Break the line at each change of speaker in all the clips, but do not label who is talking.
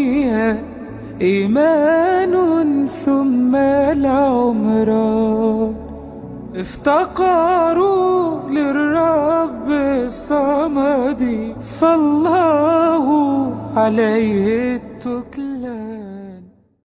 الدنيا إيمان ثم العمران افتقروا للرب الصمد فالله عليه التكلان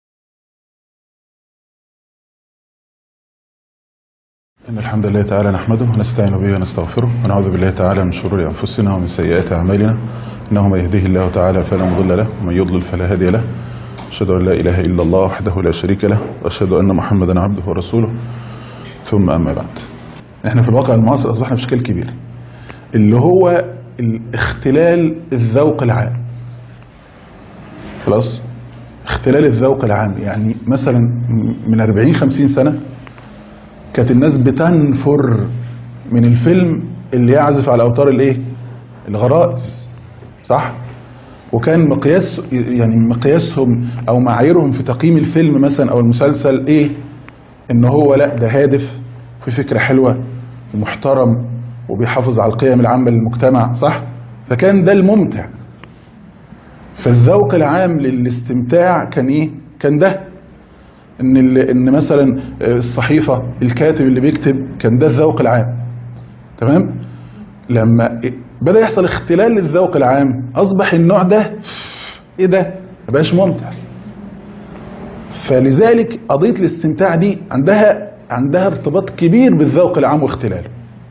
إن الحمد لله تعالى نحمده ونستعين به ونستغفره ونعوذ بالله تعالى من شرور أنفسنا ومن سيئات أعمالنا إنه من يهديه الله تعالى فلا مضل له ومن يضلل فلا هادي له أشهد أن لا إله إلا الله وحده لا شريك له وأشهد أن محمدا عبده ورسوله ثم أما بعد إحنا في الواقع المعاصر أصبحنا في إشكال كبير اللي هو اختلال الذوق العام خلاص اختلال الذوق العام يعني مثلا من 40 50 سنة كانت الناس بتنفر من الفيلم اللي يعزف على اوتار الايه الغرائز صح وكان مقياس يعني مقياسهم او معاييرهم في تقييم الفيلم مثلا او المسلسل ايه ان هو لا ده هادف في فكرة حلوة ومحترم وبيحافظ على القيم العامة للمجتمع صح فكان ده الممتع فالذوق العام للاستمتاع كان ايه كان ده ان ال- ان مثلا الصحيفه الكاتب اللي بيكتب كان ده الذوق العام تمام لما بدا يحصل اختلال للذوق العام اصبح النوع ده ايه ده ما بقاش ممتع فلذلك قضيه الاستمتاع دي عندها عندها ارتباط كبير بالذوق العام واختلاله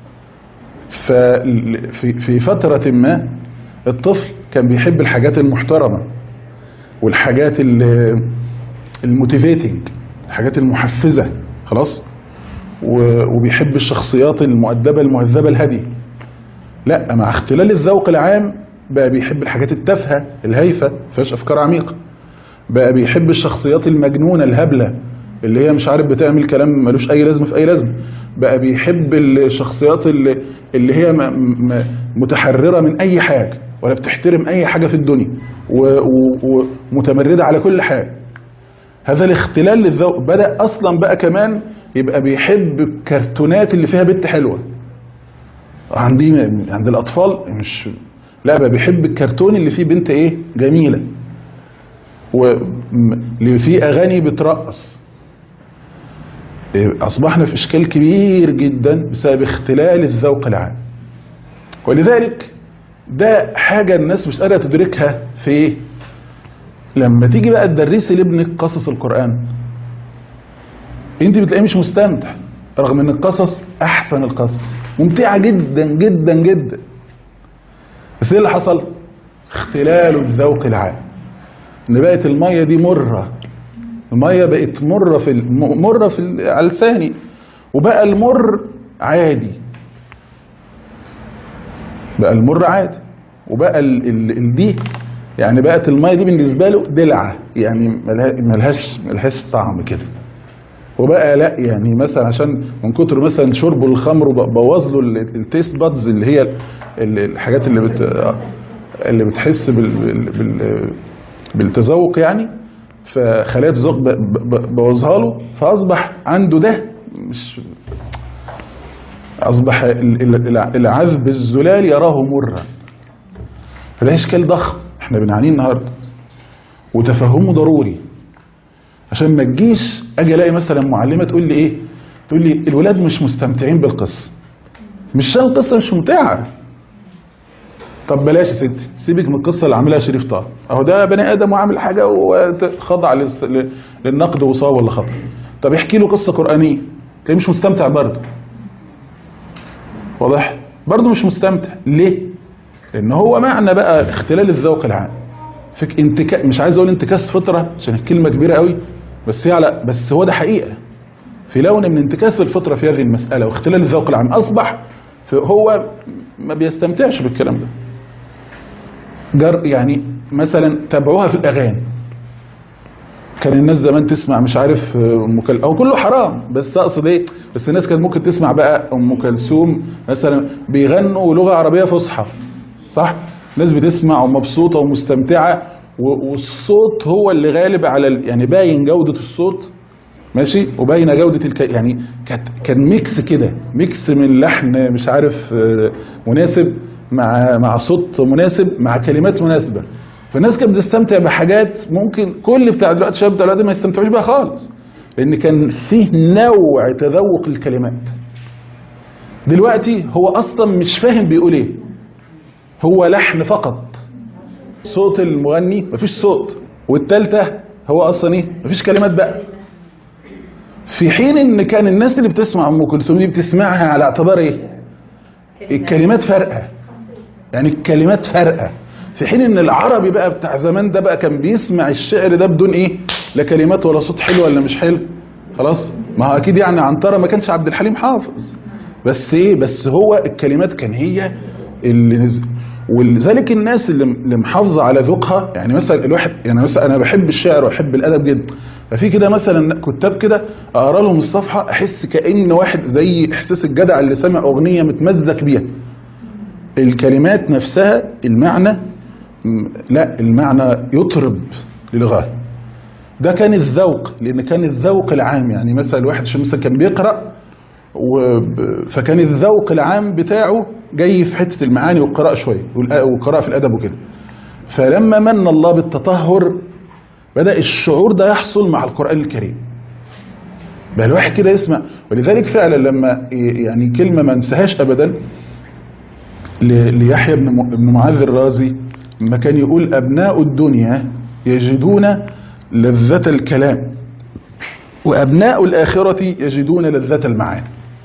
ففي في فتره ما الطفل كان بيحب الحاجات المحترمه والحاجات اللي الموتيفيتنج الحاجات المحفزة خلاص و- وبيحب الشخصيات المؤدبة المهذبة الهادية لا مع اختلال الذوق العام بقى بيحب الحاجات التافهة الهايفة فيهاش أفكار عميقة بقى بيحب الشخصيات المجنونة الهبلة اللي هي مش عارف بتعمل كلام ملوش أي لازمة في أي لازمة بقى بيحب الشخصيات اللي, اللي هي م- م- متحررة من أي حاجة ولا بتحترم أي حاجة في الدنيا و- و- ومتمردة على كل حاجة هذا الاختلال للذوق بدأ أصلا بقى كمان يبقى بيحب الكرتونات اللي فيها بنت حلوة عندي عند الأطفال مش لا بقى بيحب الكرتون اللي فيه بنت إيه جميلة واللي فيه أغاني بترقص إيه، أصبحنا في إشكال كبير جدا بسبب اختلال الذوق العام ولذلك ده حاجة الناس مش قادرة تدركها في إيه لما تيجي بقى تدرسي لابنك قصص القرآن انت بتلاقيه مش مستمتع رغم ان القصص احسن القصص ممتعة جدا جدا جدا بس ايه اللي حصل اختلال الذوق العام ان بقت المية دي مرة المية بقت مرة في الم- مرة في ال- على لساني وبقى المر عادي بقى المر عادي وبقى ال ال ال دي يعني بقت المية دي بالنسبة له دلعة يعني ملها- ملهاش ملهاش طعم كده وبقى لا يعني مثلا عشان من كتر مثلا شربه الخمر بوظ له ال- التيست بادز اللي هي ال- الحاجات اللي بت آه، اللي بتحس بال بال بال بالتذوق يعني فخلايا الذوق ب- ب- بوظها له فاصبح عنده ده مش اصبح ال- ال- العذب الزلال يراه مرا فده اشكال ضخم احنا بنعانيه النهارده وتفهمه ضروري عشان ما تجيش اجي الاقي مثلا معلمه تقول لي ايه تقول لي الولاد مش مستمتعين بالقصه مش عشان القصه مش ممتعه طب بلاش يا ستي سيبك من القصه اللي عاملها شريف طه اهو ده بني ادم وعامل حاجه وخضع للس- ل- للنقد وصاب ولا خطا طب احكي له قصه قرانيه تلاقيه مش مستمتع برضه واضح برضه مش مستمتع ليه لان هو معنى بقى اختلال الذوق العام فك انتكا مش عايز اقول انتكاس فطره عشان الكلمه كبيره قوي بس هي على بس هو ده حقيقه في لون من انتكاس الفطره في هذه المساله واختلال الذوق العام اصبح في هو ما بيستمتعش بالكلام ده جر يعني مثلا تابعوها في الاغاني كان الناس زمان تسمع مش عارف ام كلثوم او كله حرام بس اقصد ايه بس الناس كانت ممكن تسمع بقى ام كلثوم مثلا بيغنوا لغه عربيه فصحى صح الناس بتسمع ومبسوطه ومستمتعه و- والصوت هو اللي غالب على ال- يعني باين جوده الصوت ماشي وباينه جوده الك... يعني كانت كان ميكس كده ميكس من لحن مش عارف آه، مناسب مع مع صوت مناسب مع كلمات مناسبه فالناس كانت بتستمتع بحاجات ممكن كل بتاع دلوقتي شباب بتاع دلوقتي ما يستمتعوش بيها خالص لان كان فيه نوع تذوق الكلمات دلوقتي هو اصلا مش فاهم بيقول ايه هو لحن فقط صوت المغني مفيش صوت والتالتة هو اصلا ايه مفيش كلمات بقى في حين ان كان الناس اللي بتسمع ام كلثوم دي بتسمعها على اعتبار ايه الكلمات فارقه يعني الكلمات فارقه في حين ان العربي بقى بتاع زمان ده بقى كان بيسمع الشعر ده بدون ايه لا كلمات ولا صوت حلو ولا مش حلو خلاص ما هو اكيد يعني عنترة ما كانش عبد الحليم حافظ بس ايه بس هو الكلمات كان هي اللي نزل ولذلك الناس اللي اللي محافظه على ذوقها يعني مثلا الواحد يعني مثلا انا بحب الشعر واحب الادب جدا ففي كده مثلا كتاب كده اقرا لهم الصفحه احس كان واحد زي احساس الجدع اللي سامع اغنيه متمزك بيها الكلمات نفسها المعنى م- لا المعنى يطرب للغايه ده كان الذوق لان كان الذوق العام يعني مثلا الواحد عشان مثلا كان بيقرا وب- فكان الذوق العام بتاعه جاي في حته المعاني والقراءه شويه والأ- والقراءه في الادب وكده فلما من الله بالتطهر بدا الشعور ده يحصل مع القران الكريم بقى الواحد كده يسمع ولذلك فعلا لما ي- يعني كلمه ما انساهاش ابدا ل- ليحيى بن م- بن معاذ الرازي لما كان يقول ابناء الدنيا يجدون لذة الكلام وابناء الاخرة يجدون لذة المعاني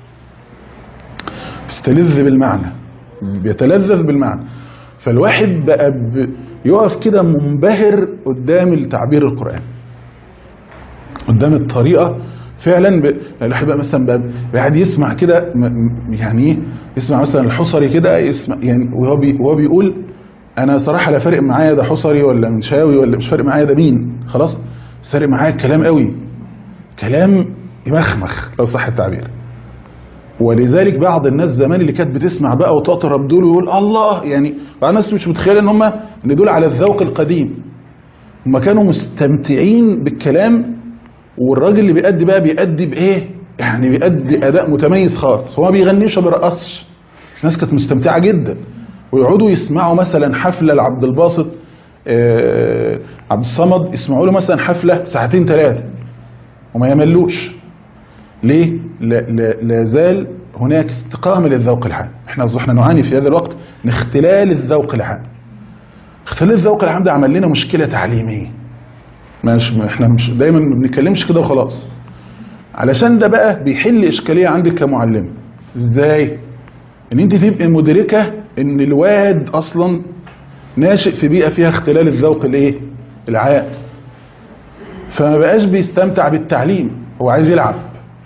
استلذ بالمعنى بيتلذذ بالمعنى فالواحد بقى ب- يقف كده منبهر قدام التعبير القرآن قدام الطريقة فعلا ب... الواحد بقى مثلا بقى قاعد يسمع كده م- م- يعني ايه يسمع مثلا الحصري كده يسمع يعني وهو بي... وهو بيقول انا صراحه لا فارق معايا ده حصري ولا منشاوي ولا مش فارق معايا ده مين خلاص بس فارق معايا الكلام قوي كلام يمخمخ لو صح التعبير ولذلك بعض الناس زمان اللي كانت بتسمع بقى وتطرب دول ويقول الله يعني بعض الناس مش متخيله ان هم ان دول على الذوق القديم هم كانوا مستمتعين بالكلام والراجل اللي بيأدي بقى بيأدي بإيه؟ يعني بيأدي أداء متميز خالص هو ما بيغنيش وما بيرقصش بس الناس كانت مستمتعة جدا ويقعدوا يسمعوا مثلا حفلة لعبد الباسط آه عبد الصمد يسمعوا له مثلا حفلة ساعتين ثلاثة وما يملوش ليه؟ لا, لا, لا زال هناك استقامة للذوق العام احنا احنا نعاني في هذا الوقت من اختلال الذوق العام اختلال الذوق العام ده عمل لنا مشكلة تعليمية مش احنا مش دايما ما بنتكلمش كده وخلاص علشان ده بقى بيحل اشكاليه عندك كمعلم ازاي ان انت تبقي مدركه ان الواد اصلا ناشئ في بيئه فيها اختلال الذوق الايه العام فما بقاش بيستمتع بالتعليم هو عايز يلعب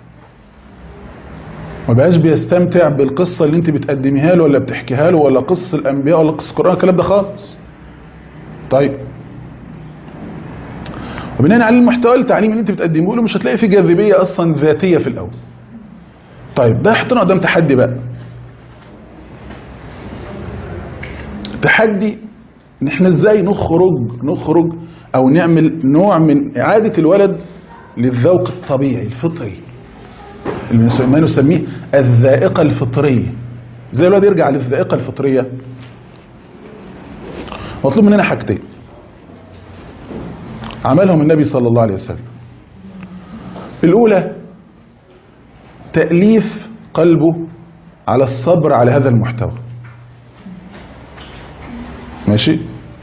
ما بقاش بيستمتع بالقصه اللي انت بتقدميها له ولا بتحكيها له ولا قصه الانبياء ولا قصه القران الكلام ده خالص طيب وبناء على المحتوى التعليمي اللي انت بتقدمه له مش هتلاقي فيه جاذبيه اصلا ذاتيه في الاول طيب ده يحطنا قدام تحدي بقى تحدي ان احنا ازاي نخرج نخرج او نعمل نوع من اعاده الولد للذوق الطبيعي الفطري اللي ما نسميه الذائقه الفطريه ازاي الولد يرجع للذائقه الفطريه مطلوب مننا حاجتين عملهم النبي صلى الله عليه وسلم الأولى تأليف قلبه على الصبر على هذا المحتوى ماشي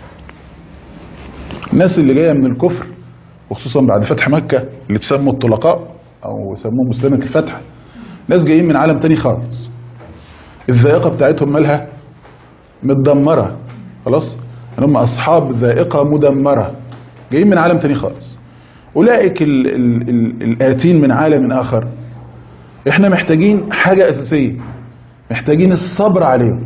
الناس اللي جاية من الكفر وخصوصا بعد فتح مكة اللي تسموا الطلقاء أو يسموه مسلمة الفتح ناس جايين من عالم تاني خالص الذائقة بتاعتهم مالها متدمرة خلاص هم أصحاب ذائقة مدمرة جايين من عالم تاني خالص أولئك ال ال ال الآتين من عالم آخر احنا محتاجين حاجة أساسية محتاجين الصبر عليهم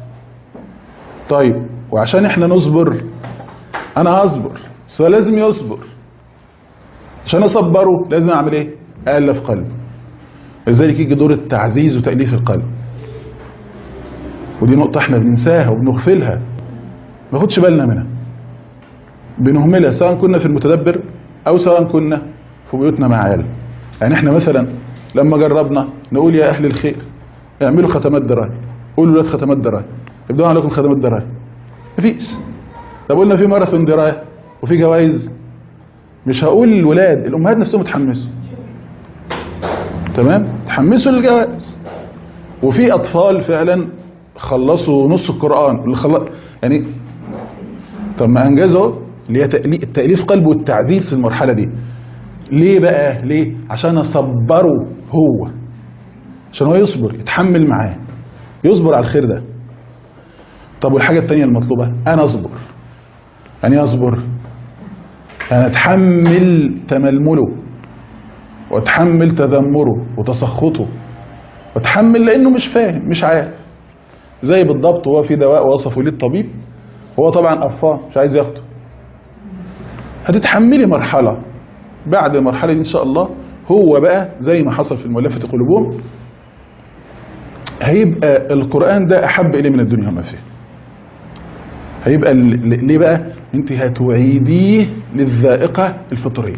طيب وعشان احنا نصبر انا هصبر بس هو لازم يصبر عشان اصبره لازم اعمل ايه الف قلبه لذلك يجي دور التعزيز وتاليف القلب ودي نقطه احنا بننساها وبنغفلها ما ناخدش بالنا منها بنهملها سواء كنا في المتدبر او سواء كنا في بيوتنا مع عيال يعني احنا مثلا لما جربنا نقول يا اهل الخير اعملوا ختمات دراهم قولوا ولاد ختمات دراهم ابدأوا عليكم ختمات دراهم مفيش طب قلنا في ماراثون درايه وفي جوائز مش هقول الولاد الامهات نفسهم اتحمسوا تمام تحمسوا للجوائز وفي اطفال فعلا خلصوا نص القران اللي خلص يعني طب ما انجزوا اللي هي تألي- التاليف قلب والتعزيز في المرحله دي ليه بقى ليه عشان اصبره هو عشان هو يصبر يتحمل معاه يصبر على الخير ده طب والحاجه الثانيه المطلوبه انا اصبر يعني إيه اصبر انا اتحمل تململه واتحمل تذمره وتسخطه واتحمل لانه مش فاهم مش عارف زي بالضبط هو في دواء وصفه ليه الطبيب هو طبعا قرفان مش عايز ياخده هتتحملي مرحله بعد المرحله دي ان شاء الله هو بقى زي ما حصل في المؤلفه قلوبهم هيبقى القران ده احب اليه من الدنيا وما فيها هيبقى ال- ل- ليه بقى انت هتعيديه للذائقه الفطريه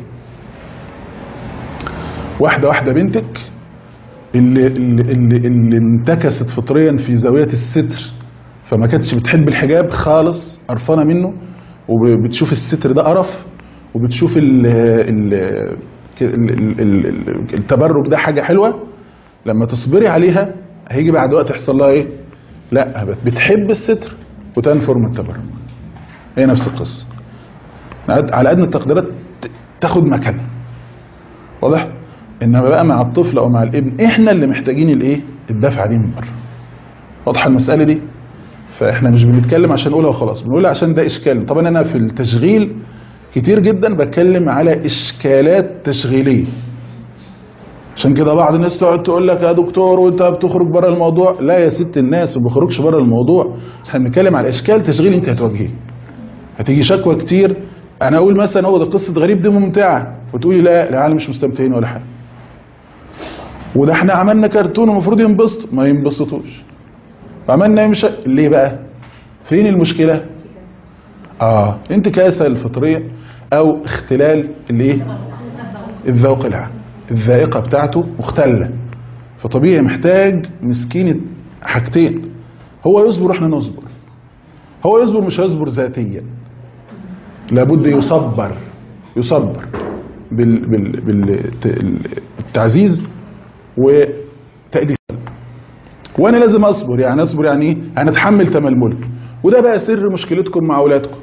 واحده واحده بنتك اللي اللي اللي, اللي انتكست فطريا في زاويه الستر فما كانتش بتحب الحجاب خالص قرفانه منه وبتشوف الستر ده قرف وبتشوف ال ال ال ال ال التبرج ده حاجه حلوه لما تصبري عليها هيجي بعد وقت يحصل لها ايه؟ لا بت- بتحب الستر وتنفر من التبرج هي نفس القصه على قد التقديرات ت- تاخد مكانها واضح؟ انما بقى مع الطفل او مع الابن احنا اللي محتاجين الايه؟ الدفعه دي من بره واضحه المساله دي؟ فاحنا مش بنتكلم عشان نقولها وخلاص بنقولها عشان ده اشكال طبعا انا في التشغيل كتير جدا بتكلم على اشكالات تشغيليه عشان كده بعض الناس تقعد تقول لك يا دكتور وانت بتخرج بره الموضوع لا يا ست الناس ما بخرجش بره الموضوع احنا بنتكلم على اشكال تشغيل انت هتواجهيه هتيجي شكوى كتير انا اقول مثلا هو ده قصه غريب دي ممتعه وتقولي لا العالم مش مستمتعين ولا حاجه وده احنا عملنا كرتون المفروض ينبسطوا ما ينبسطوش عملنا مش ليه بقى فين المشكله اه انتكاسه الفطريه او اختلال الايه الذوق العام الذائقه بتاعته مختله فطبيعي محتاج مسكين حاجتين هو يصبر واحنا نصبر هو يصبر مش هيصبر ذاتيا لابد يصبر يصبر بال بال بالتعزيز وتأليف وانا لازم اصبر يعني اصبر يعني ايه انا اتحمل تململه وده بقى سر مشكلتكم مع اولادكم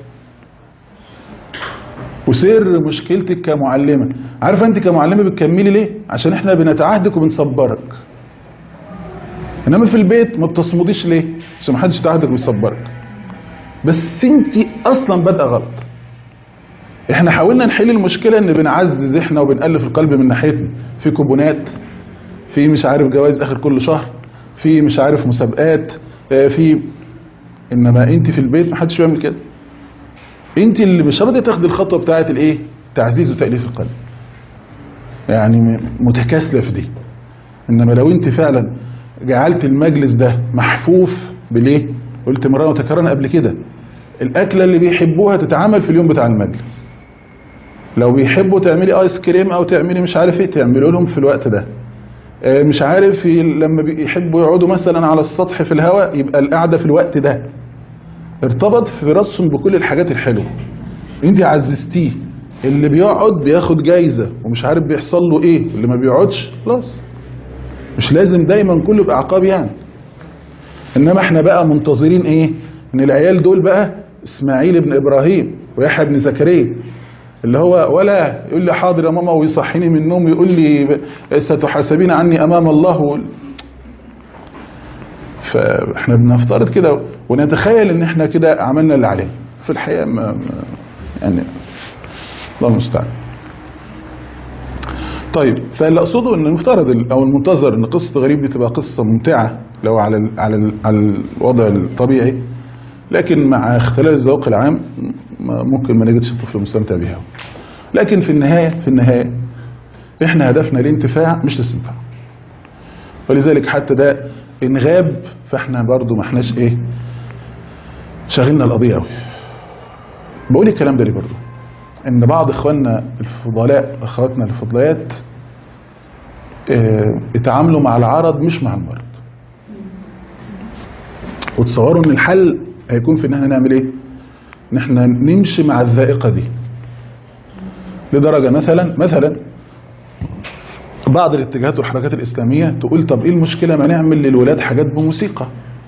وسر مشكلتك كمعلمه عارفه انت كمعلمه بتكملي ليه عشان احنا بنتعهدك وبنصبرك انما في البيت ما بتصمديش ليه عشان ما حدش يتعهدك ويصبرك بس انت اصلا بادئه غلط احنا حاولنا نحل المشكله ان بنعزز احنا وبنالف القلب من ناحيتنا في كوبونات في مش عارف جوائز اخر كل شهر في مش عارف مسابقات آه، في انما انت في البيت ما حدش بيعمل كده انت اللي مش راضيه تاخدي الخطوه بتاعه الايه تعزيز وتاليف القلب يعني م- متكاسله في دي انما لو انت فعلا جعلت المجلس ده محفوف بالايه قلت مره وتكررنا قبل كده الاكله اللي بيحبوها تتعمل في اليوم بتاع المجلس لو بيحبوا تعملي ايس كريم او تعملي مش عارف ايه تعملوا لهم في الوقت ده آه، مش عارف ي- لما بيحبوا يقعدوا مثلا على السطح في الهواء يبقى القعده في الوقت ده ارتبط في راسهم بكل الحاجات الحلوه انت عززتيه اللي بيقعد بياخد جايزه ومش عارف بيحصل له ايه اللي ما بيقعدش خلاص مش لازم دايما كله بعقاب يعني انما احنا بقى منتظرين ايه ان العيال دول بقى اسماعيل ابن ابراهيم ويحيى بن زكريا اللي هو ولا يقول لي حاضر يا ماما ويصحيني من النوم يقول لي ستحاسبين عني امام الله و... فاحنا بنفترض كده ونتخيل ان احنا كده عملنا اللي علينا في الحقيقه ما ما يعني الله المستعان طيب فاللي اقصده ان المفترض ال- او المنتظر ان قصه غريب دي تبقى قصه ممتعه لو على ال على ال على الوضع الطبيعي لكن مع اختلال الذوق العام ما- ممكن ما نجدش الطفل مستمتع بها لكن في النهايه في النهايه احنا هدفنا الانتفاع مش الاستمتاع ولذلك حتى ده ان غاب فاحنا برضو ما احناش ايه شاغلنا القضيه قوي بقول الكلام ده ليه برضو ان بعض اخواننا الفضلاء اخواتنا الفضليات اه اتعاملوا مع العرض مش مع المرض وتصوروا ان الحل هيكون في ان احنا نعمل ايه ان احنا نمشي مع الذائقة دي لدرجة مثلا مثلا بعض الاتجاهات والحركات الإسلامية تقول طب ايه المشكلة ما نعمل للولاد حاجات بموسيقى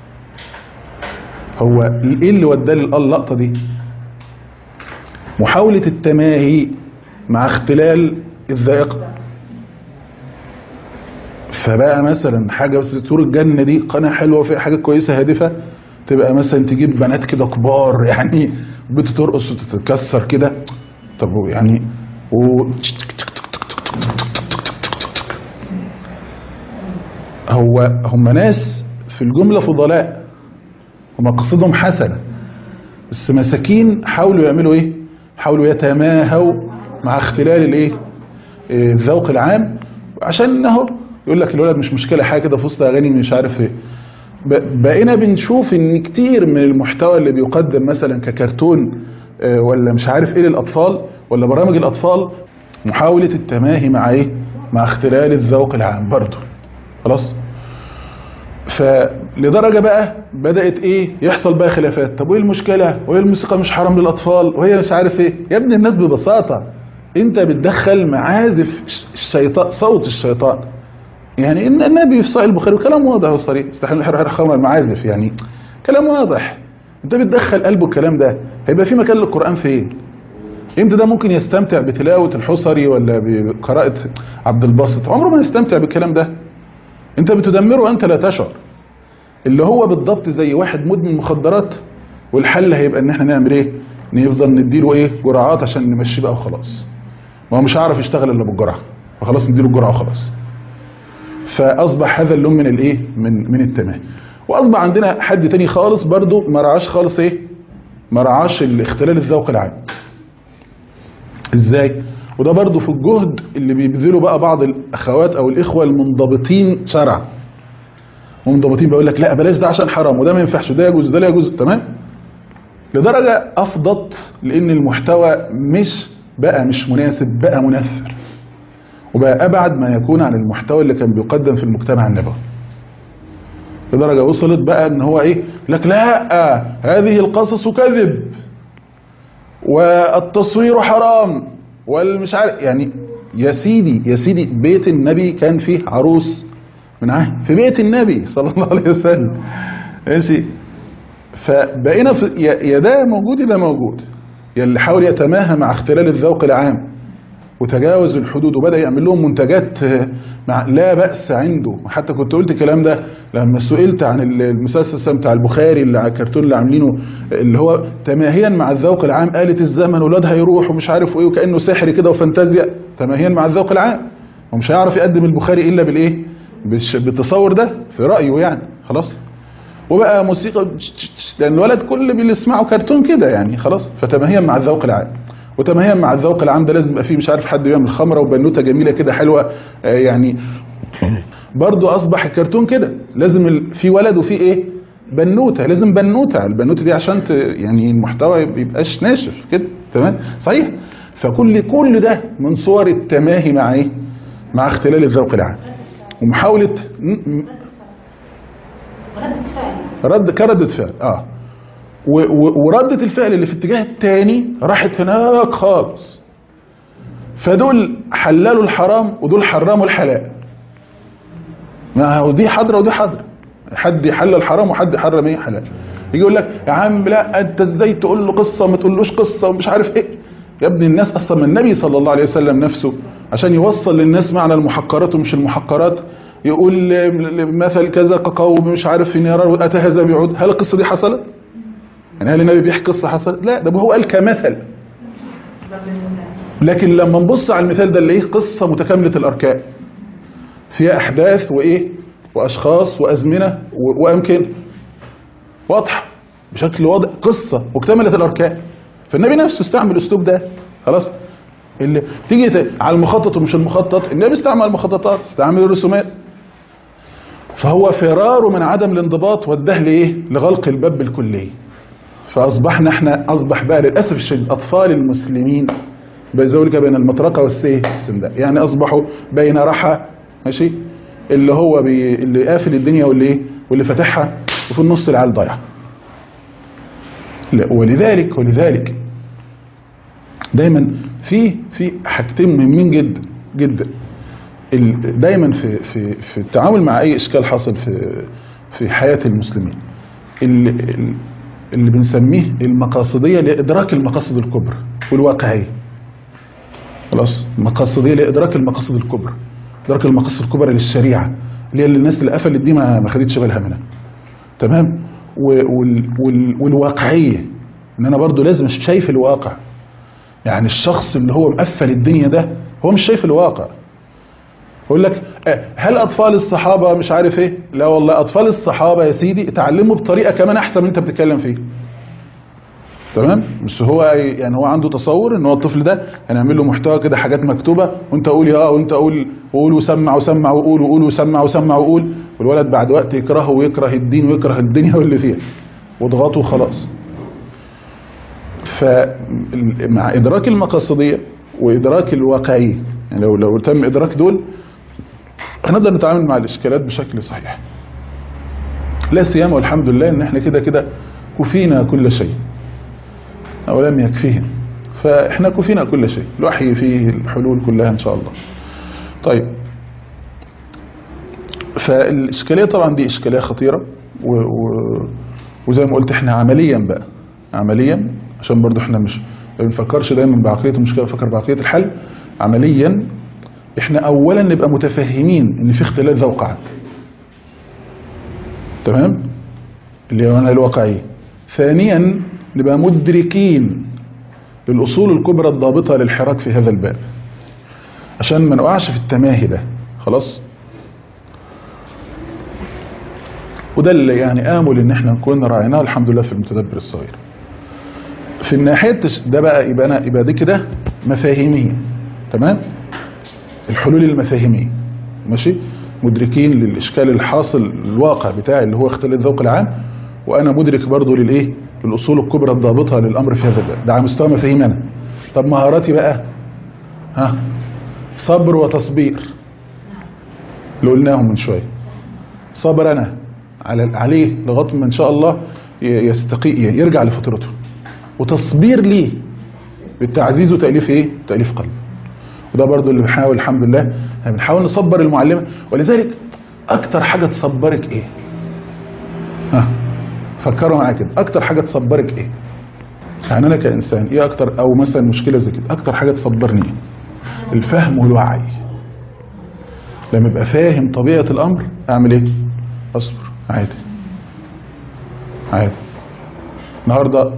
هو ايه اللي وداه اللقطة دي محاولة التماهي مع اختلال الذائقة فبقى مثلا حاجة بس طور الجنة دي قناة حلوة وفيها حاجة كويسة هادفة تبقى مثلا تجيب بنات كده كبار يعني بتترقص وتتكسر كده طب يعني و هو هم ناس في الجملة فضلاء هم قصدهم حسنة بس مساكين حاولوا يعملوا ايه حاولوا يتماهوا مع اختلال الايه الذوق العام عشان اهو يقول لك الولد مش مشكلة حاجة كده في وسط اغاني مش عارف ايه بقينا بنشوف ان كتير من المحتوى اللي بيقدم مثلا ككرتون ولا مش عارف ايه للاطفال ولا برامج الاطفال محاولة التماهي مع ايه مع اختلال الذوق العام برضه خلاص فلدرجة بقى بدأت ايه يحصل بقى خلافات طب وايه المشكلة وهي الموسيقى مش حرام للاطفال وهي مش عارف ايه يا ابني الناس ببساطة انت بتدخل معازف الشيطان صوت الشيطان يعني ان النبي في صحيح البخاري وكلام واضح وصريح استحيل الحر خمر المعازف يعني كلام واضح انت بتدخل قلبه الكلام ده هيبقى في مكان للقرآن فين امتى ده ممكن يستمتع بتلاوة الحصري ولا بقراءة عبد الباسط عمره ما يستمتع بالكلام ده انت بتدمره وانت لا تشعر اللي هو بالضبط زي واحد مدمن مخدرات والحل هيبقى ان احنا نعمل ايه نفضل نديله ايه جرعات عشان نمشيه بقى وخلاص ما هو مش هيعرف يشتغل الا بالجرعه فخلاص نديله الجرعه وخلاص فاصبح هذا اللون من الايه من من التمام واصبح عندنا حد تاني خالص برضو ما رعاش خالص ايه ما رعاش الاختلال الذوق العام ازاي وده برضو في الجهد اللي بيبذله بقى بعض الاخوات او الاخوه المنضبطين شرعا منضبطين بيقول لك لا بلاش ده عشان حرام وده ما ينفعش وده يجوز وده لا يجوز تمام لدرجه افضت لان المحتوى مش بقى مش مناسب بقى منفر وبقى ابعد ما يكون عن المحتوى اللي كان بيقدم في المجتمع النبوي لدرجه وصلت بقى ان هو ايه لك لا هذه القصص كذب والتصوير حرام والمش عارف يعني يا سيدي يا سيدي بيت النبي كان فيه عروس من عهد في بيت النبي صلى الله عليه وسلم ماشي فبقينا في يا ده موجود يا ده موجود يا اللي حاول يتماهى مع اختلال الذوق العام وتجاوز الحدود وبدا يعمل لهم منتجات مع لا باس عنده حتى كنت قلت الكلام ده لما سئلت عن المسلسل بتاع البخاري اللي على الكرتون اللي عاملينه اللي هو تماهيا مع الذوق العام آلة الزمن ولاد هيروح ومش عارف ايه وكانه سحر كده وفانتازيا تماهيا مع الذوق العام ومش هيعرف يقدم البخاري الا بالايه بالتصور ده في رايه يعني خلاص وبقى موسيقى لان الولد كل اللي بيسمعه كرتون كده يعني خلاص فتماهيا مع الذوق العام وتماهيا مع الذوق العام ده لازم يبقى فيه مش عارف حد بيعمل خمره وبنوته جميله كده حلوه يعني برضو اصبح الكرتون كده لازم في ولد وفي ايه بنوته لازم بنوته البنوته دي عشان يعني المحتوى ما يبقاش ناشف كده تمام صحيح فكل كل ده من صور التماهي مع ايه مع اختلال الذوق العام ومحاوله رد كردة فعل اه وردة الفعل اللي في الاتجاه الثاني راحت هناك خالص فدول حللوا الحرام ودول حرموا الحلال ما هو دي حضرة ودي حضرة حد يحلل الحرام وحد يحرم ايه حلال يجي يقول لك يا عم لا انت ازاي تقول له قصة وما تقولوش قصة ومش عارف ايه يا ابني الناس اصلا النبي صلى الله عليه وسلم نفسه عشان يوصل للناس معنى المحقرات ومش المحقرات يقول مثل كذا كقوم مش عارف في نار اتهز بعود هل القصة دي حصلت يعني هل النبي بيحكي قصة حصلت لا ده هو قال كمثل لكن لما نبص على المثال ده اللي ايه قصة متكاملة الاركان فيها احداث وايه واشخاص وازمنة وامكنه واضحة بشكل واضح قصة مكتملة الاركان فالنبي نفسه استعمل الاسلوب ده خلاص اللي تيجي على المخطط ومش المخطط النبي استعمل المخططات استعمل الرسومات فهو فراره من عدم الانضباط وداه لايه لغلق الباب بالكليه فاصبحنا احنا اصبح بقى للاسف الشديد اطفال المسلمين ذلك بين المطرقه والسيه السنداء يعني اصبحوا بين رحى ماشي اللي هو بي اللي قافل الدنيا واللي ايه واللي فاتحها وفي النص العيال ضايعه لا ولذلك ولذلك دايما في في حاجتين مهمين جدا جدا ال- دايما في في في التعامل مع اي اشكال حاصل في في حياه المسلمين اللي, اللي بنسميه المقاصديه لادراك المقاصد الكبرى والواقعيه خلاص المقاصديه لادراك المقاصد الكبرى ادراك المقاصد الكبرى للشريعه اللي هي اللي الناس اللي قفلت دي ما ما خدتش بالها منها تمام و- وال وال والواقعيه ان انا برضو لازم أش- شايف الواقع يعني الشخص اللي هو مقفل الدنيا ده هو مش شايف الواقع يقول لك آه، هل اطفال الصحابه مش عارف ايه لا والله اطفال الصحابه يا سيدي اتعلموا بطريقه كمان احسن من انت بتتكلم فيه تمام مش هو يعني هو عنده تصور ان هو الطفل ده هنعمل له محتوى كده حاجات مكتوبه وانت قول اه وانت قول وقول وسمع وسمع وقول وقول وسمع وسمع وقول والولد بعد وقت يكرهه ويكره الدين ويكره الدنيا واللي فيها واضغطه خلاص فمع ادراك المقاصديه وادراك الواقعيه يعني لو لو تم ادراك دول هنقدر نتعامل مع الاشكالات بشكل صحيح لا سيما والحمد لله ان احنا كده كده كفينا كل شيء او لم يكفيهم فاحنا كفينا كل شيء الوحي فيه الحلول كلها ان شاء الله طيب فالاشكاليه طبعا دي اشكاليه خطيره و... و... وزي ما قلت احنا عمليا بقى عمليا عشان برضو احنا مش ما بنفكرش دايما بعقليه المشكله بنفكر بعقليه الحل عمليا احنا اولا نبقى متفهمين ان في اختلال ذوق عام تمام اللي هو الواقعيه ثانيا نبقى مدركين للاصول الكبرى الضابطه للحراك في هذا الباب عشان ما نقعش في التماهي ده خلاص وده اللي يعني امل ان احنا نكون راعيناه الحمد لله في المتدبر الصغير في الناحيه ده بقى يبقى انا يبقى دي كده مفاهيميه تمام الحلول المفاهيميه ماشي مدركين للاشكال الحاصل الواقع بتاعي اللي هو اختلاف الذوق العام وانا مدرك برضو للايه للاصول الكبرى الضابطه للامر في هذا الباب ده على مستوى مفاهيم انا طب مهاراتي بقى ها صبر وتصبير اللي قلناهم من شويه صبر انا على عليه لغايه ما ان شاء الله يستقي يرجع لفطرته وتصبير ليه بالتعزيز وتاليف ايه تاليف قلب وده برضو اللي بنحاول الحمد لله بنحاول نصبر المعلمه ولذلك اكتر حاجه تصبرك ايه ها فكروا معايا كده اكتر حاجه تصبرك ايه يعني انا كانسان ايه اكتر او مثلا مشكله زي كده اكتر حاجه تصبرني ايه الفهم والوعي لما ابقى فاهم طبيعه الامر اعمل ايه اصبر عادي عادي النهارده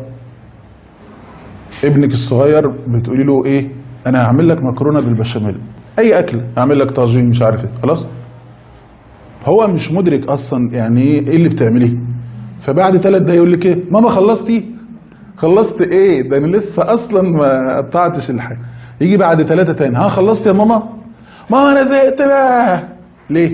ابنك الصغير بتقولي له ايه انا هعمل لك مكرونه بالبشاميل اي اكل هعمل لك طاجين مش عارف ايه خلاص هو مش مدرك اصلا يعني ايه اللي بتعمليه فبعد ثلاث دقايق يقول لك ايه ماما خلصتي خلصت ايه ده انا لسه اصلا ما قطعتش الحاجه يجي بعد ثلاثه تاني ها خلصت يا ماما ماما انا زهقت بقى ليه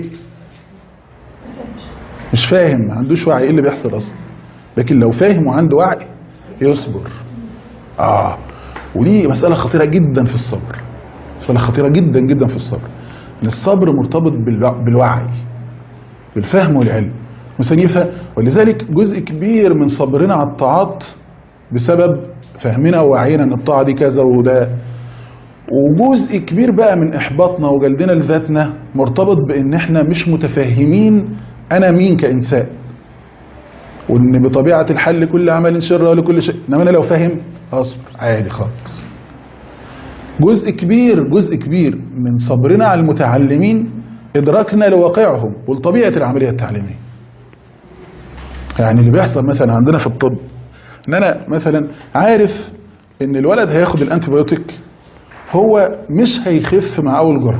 مش فاهم ما عندوش وعي ايه اللي بيحصل اصلا لكن لو فاهم وعنده وعي يصبر اه ودي مسألة خطيرة جدا في الصبر مسألة خطيرة جدا جدا في الصبر ان الصبر مرتبط بالوعي بالفهم والعلم مسنيفة ولذلك جزء كبير من صبرنا على الطاعات بسبب فهمنا ووعينا ان الطاعة دي كذا وده وجزء كبير بقى من احباطنا وجلدنا لذاتنا مرتبط بان احنا مش متفهمين انا مين كانسان وان بطبيعة الحل كل عمل شر ولكل شيء انما انا لو فاهم اصبر عادي خالص جزء كبير جزء كبير من صبرنا على المتعلمين ادراكنا لواقعهم ولطبيعة العملية التعليمية يعني اللي بيحصل مثلا عندنا في الطب ان انا مثلا عارف ان الولد هياخد الانتيبيوتيك هو مش هيخف مع اول جرعه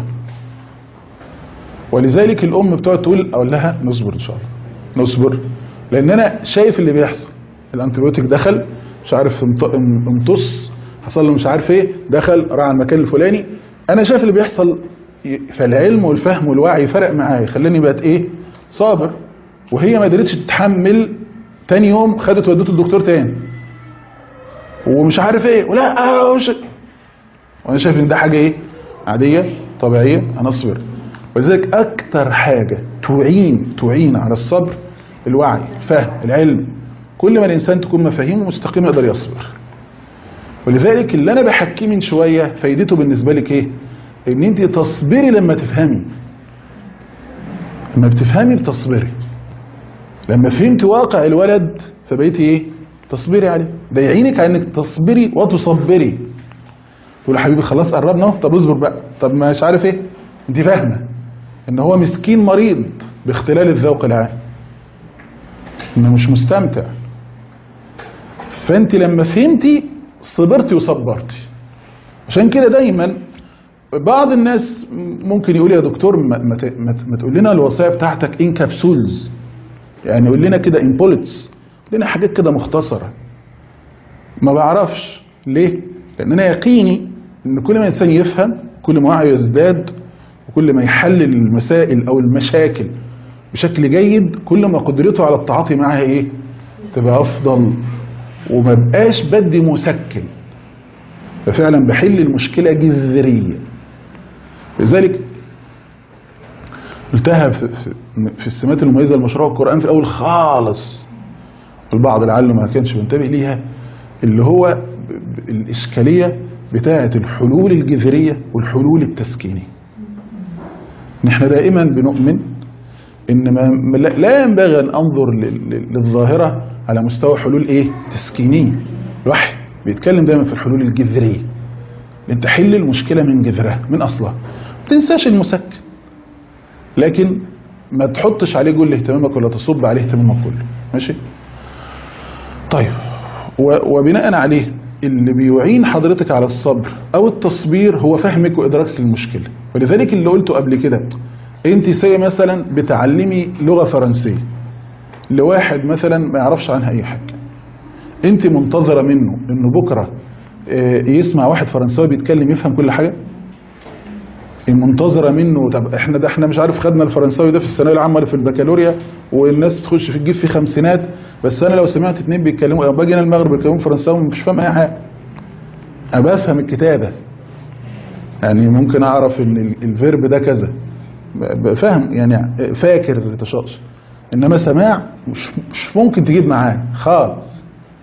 ولذلك الام بتقعد تقول اقول لها نصبر ان شاء الله نصبر لان انا شايف اللي بيحصل الانتيبيوتيك دخل مش عارف امتص حصل له مش عارف ايه دخل راح على المكان الفلاني انا شايف اللي بيحصل فالعلم والفهم والوعي فرق معايا خلاني بقت ايه صابر وهي ما قدرتش تتحمل تاني يوم خدت ودته الدكتور تاني ومش عارف ايه ولا مش وانا شايف ان ده حاجه ايه عاديه طبيعيه هنصبر ولذلك اكتر حاجه تعين تعين على الصبر الوعي الفهم العلم كل ما الانسان تكون مفاهيمه مستقيمه يقدر يصبر ولذلك اللي انا بحكيه من شويه فايدته بالنسبه لك ايه ان انت تصبري لما تفهمي لما بتفهمي بتصبري لما فهمت واقع الولد فبقيتي ايه تصبري عليه ده يعينك على انك تصبري وتصبري تقول يا حبيبي خلاص قربنا اهو طب اصبر بقى طب مش عارف ايه انت فاهمه ان هو مسكين مريض باختلال الذوق العام انه مش مستمتع فانت لما فهمتي صبرتي وصبرتي عشان كده دايما بعض الناس ممكن يقول يا دكتور ما, ما, ت- ما, ت- ما تقول لنا الوصايا بتاعتك ان كبسولز يعني قول لنا كده ان بولتس قول لنا حاجات كده مختصره ما بعرفش ليه لان انا يقيني ان كل ما الانسان يفهم كل ما وعيه يزداد وكل ما يحلل المسائل او المشاكل بشكل جيد كل ما قدرته على التعاطي معها ايه تبقى افضل وما بقاش بدي مسكن ففعلا بحل المشكله جذريه لذلك قلتها في, في, في السمات المميزه لمشروع القران في الاول خالص البعض لعله ما كانش منتبه ليها اللي هو ب- ب- الاشكاليه بتاعه الحلول الجذريه والحلول التسكينيه نحن دائما بنؤمن ان ما ما- لا- لا ينبغي ان انظر لل- لل- للظاهره على مستوى حلول ايه تسكينيه الوحي بيتكلم دايما في الحلول الجذريه ان تحل المشكله من جذرها من اصلها ما تنساش المسكن لكن ما تحطش عليه كل اهتمامك ولا تصب عليه اهتمامك كله ماشي طيب و- وبناء عليه اللي بيعين حضرتك على الصبر او التصبير هو فهمك وادراكك للمشكله ولذلك اللي قلته قبل كده انت سي مثلا بتعلمي لغه فرنسيه لواحد مثلا ما يعرفش عنها اي حاجه انت منتظره منه انه بكره آه، يسمع واحد فرنساوي بيتكلم يفهم كل حاجه منتظره منه طب احنا ده احنا مش عارف خدنا الفرنساوي ده في الثانويه العامه ولا في البكالوريا والناس تخش في الجيب في خمسينات بس انا لو سمعت اتنين بيتكلموا باجي انا المغرب بيتكلموا فرنساوي مش فاهم اي حاجه انا بفهم الكتابه يعني ممكن اعرف ان ال- الفيرب ده كذا ب- فاهم يعني فاكر تشاش انما سماع مش مش ممكن تجيب معاه خالص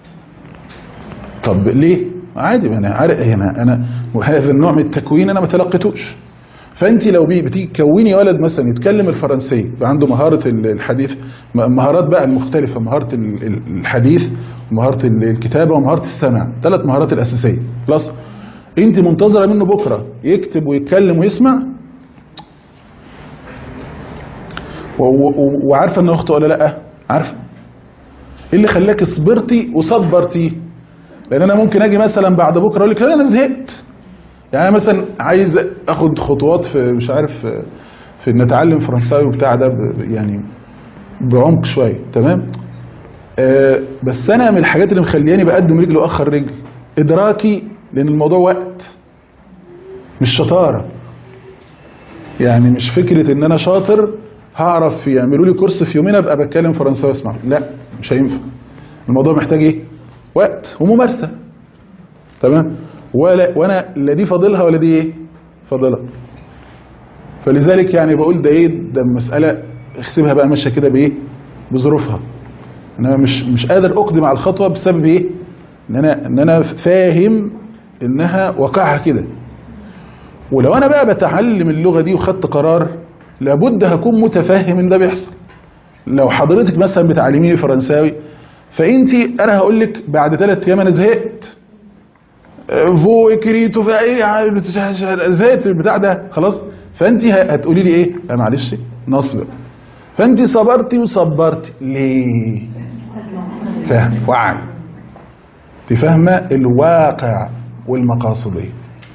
طب ليه عادي ما انا عارف هنا انا وهذا النوع من التكوين انا ما تلقيتوش فانت لو بي- بتيجي تكوني ولد مثلا يتكلم الفرنسي يبقى عنده مهاره ال- الحديث م- مهارات بقى المختلفه مهاره ال- ال- الحديث ومهاره ال- الكتابه ومهاره السمع ثلاث مهارات الاساسيه خلاص انت منتظره منه بكره يكتب ويتكلم ويسمع و- و- وعارفه انه اخته ولا لا عارفه ايه اللي خلاك صبرتي وصبرتي لان انا ممكن اجي مثلا بعد بكره اقول لك لا انا زهقت يعني أنا مثلا عايز اخد خطوات في مش عارف في ان اتعلم فرنساوي وبتاع ده ب- يعني بعمق شويه تمام آه بس انا من الحاجات اللي مخلياني بقدم رجل واخر رجل ادراكي لان الموضوع وقت مش شطاره يعني مش فكره ان انا شاطر هعرف يعملوا لي كورس في يومين ابقى بتكلم فرنساوي اسمع لا مش هينفع الموضوع محتاج ايه وقت وممارسه تمام ولا وانا لا دي فاضلها ولا دي ايه فاضلها فلذلك يعني بقول ده ايه ده مساله احسبها بقى ماشيه كده بايه بظروفها انا مش مش قادر اقدم على الخطوه بسبب ايه ان انا ان انا فاهم انها واقعها كده ولو انا بقى بتعلم اللغه دي وخدت قرار لابد هكون متفهم ان ده بيحصل لو حضرتك مثلا بتعلميني فرنساوي فانت انا هقول لك بعد ثلاث ايام انا زهقت فو اكريتو في ايه زهقت البتاع ده خلاص فانت هتقولي لي ايه لا معلش نصبر فانت صبرتي وصبرتي ليه فاهم وعي انت فاهمه الواقع والمقاصديه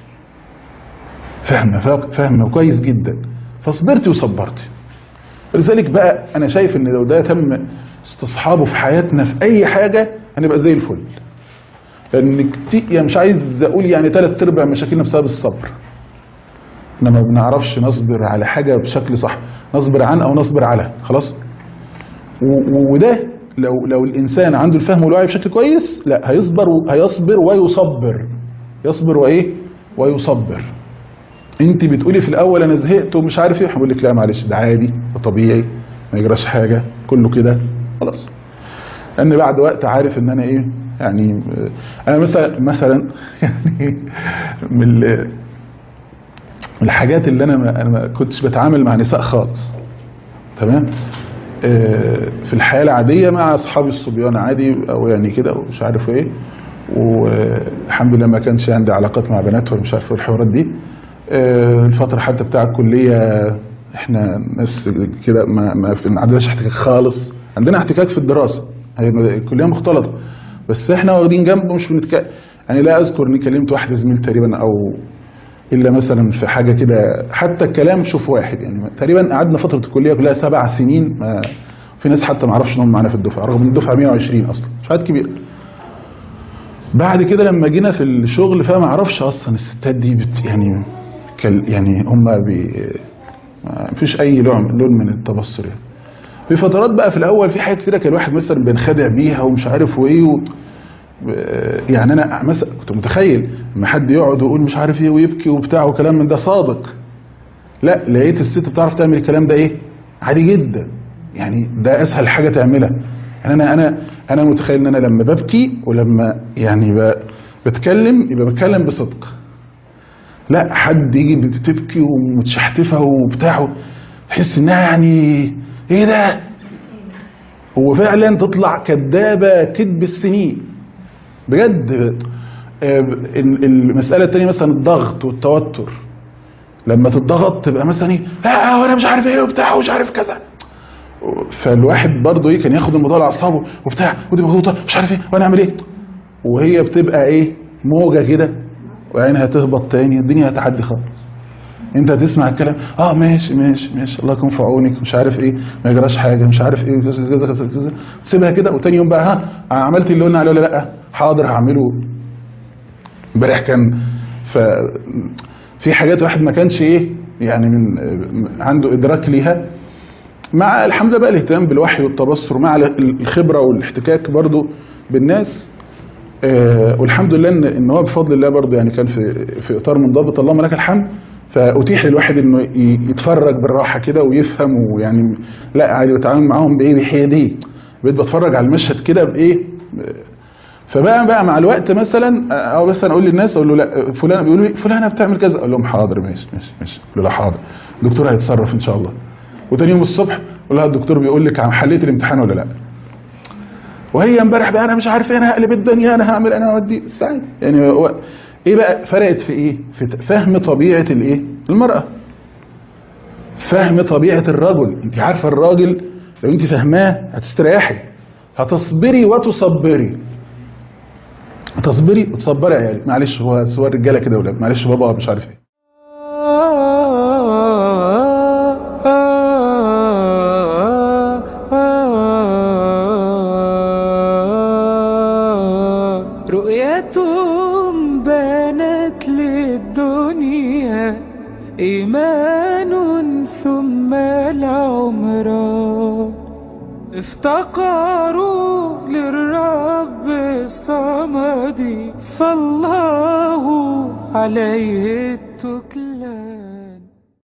فاهمه فاهمه كويس جدا فصبرتي وصبرتي لذلك بقى انا شايف ان لو ده تم استصحابه في حياتنا في اي حاجه هنبقى زي الفل لان كتير يعني مش عايز اقول يعني ثلاث ارباع مشاكلنا بسبب الصبر احنا ما بنعرفش نصبر على حاجه بشكل صح نصبر عن او نصبر على خلاص و- وده لو لو الانسان عنده الفهم والوعي بشكل كويس لا هيصبر و- هيصبر ويصبر يصبر وايه ويصبر انت بتقولي في الاول انا زهقت ومش عارف ايه هقول لك لا معلش ده عادي ده طبيعي ما يجراش حاجه كله كده خلاص لان بعد وقت عارف ان انا ايه يعني آه، انا مثلا مثلا يعني من ال- من الحاجات اللي انا ما, أنا ما كنتش بتعامل مع نساء خالص تمام آه، في الحياه العاديه مع اصحابي الصبيان عادي او يعني كده ومش عارف ايه والحمد لله ما كانش عندي علاقات مع بنات ولا مش عارف إيه الحوارات دي آه، الفتره حتى بتاع الكليه احنا ناس كده ما ما في- ما عندناش احتكاك خالص عندنا احتكاك في الدراسه هي الكليه مختلطه بس احنا واخدين جنب مش بنتك يعني لا اذكر اني كلمت واحده زميل تقريبا او الا مثلا في حاجه كده حتى الكلام شوف واحد يعني تقريبا قعدنا فتره الكليه كلها سبع سنين ما في ناس حتى ما اعرفش انهم معانا في الدفعه رغم ان الدفعه 120 اصلا مش عدد كبير بعد كده لما جينا في الشغل فما اعرفش اصلا الستات دي بت يعني كال يعني هم بي ما فيش اي لون لون من التبصر يعني في فترات بقى في الاول في حاجات كتيره كان الواحد مثلا بينخدع بيها ومش عارف وايه و... يعني انا مثلا كنت متخيل لما حد يقعد ويقول مش عارف ايه ويبكي وبتاع وكلام من ده صادق لا لقيت الست بتعرف تعمل الكلام ده ايه عادي جدا يعني ده اسهل حاجه تعملها يعني انا انا انا متخيل ان انا لما ببكي ولما يعني ب... بتكلم يبقى بتكلم بصدق لا حد يجي بتبكي ومتشحتفه وبتاع تحس انها يعني ايه ده وفعلا تطلع كدابه كذب السنين بجد آه، ال- المساله الثانيه مثلا الضغط والتوتر لما تتضغط تبقى مثلا ايه لا وانا مش عارف ايه وبتاع ومش عارف كذا فالواحد برضه ايه كان ياخد الموضوع على اعصابه وبتاع ودي مضغوطه مش عارف ايه وانا اعمل ايه وهي بتبقى ايه موجه كده وعينها تهبط تاني الدنيا هتعدي خالص انت هتسمع الكلام اه ماشي ماشي ماشي الله يكون في عونك مش عارف ايه ما يجراش حاجه مش عارف ايه كذا كذا كذا كذا سيبها كده وتاني يوم بقى ها عملت اللي قلنا عليه ولا لا حاضر هعمله امبارح كان ف في حاجات واحد ما كانش ايه يعني من عنده ادراك ليها مع الحمد لله بقى الاهتمام بالوحي والتبصر مع الخبره والاحتكاك برضو بالناس آه، والحمد لله ان ان هو بفضل الله برضو يعني كان في في اطار منضبط اللهم لك الحمد فاتيح للواحد انه ي- يتفرج بالراحه كده ويفهم ويعني لا عادي بتعامل معاهم بايه بحياديه بقيت بتفرج على المشهد كده بايه فبقى بقى مع الوقت مثلا او مثلا اقول للناس اقول له لا فلانه بيقولوا لي فلانه بتعمل كذا اقول لهم حاضر ماشي ماشي ماشي اقول له لا حاضر الدكتور هيتصرف ان شاء الله وتاني يوم الصبح اقول لها الدكتور بيقول لك عن حليت الامتحان ولا لا وهي امبارح بقى انا مش عارف ايه انا هقلب الدنيا انا هعمل انا اودي سعيد يعني هو ايه بقى فرقت في ايه في فهم طبيعه الايه المراه فهم طبيعه الرجل انت عارفه الراجل لو انت فاهماه هتستريحي هتصبري وتصبري تصبري وتصبري يا عيالي معلش هو سوى الرجاله كده ولا معلش بابا مش عارف ايه
رؤيتهم بانت للدنيا إيمان ثم العمران افتقروا للرب الصمد فالله عليه التكلان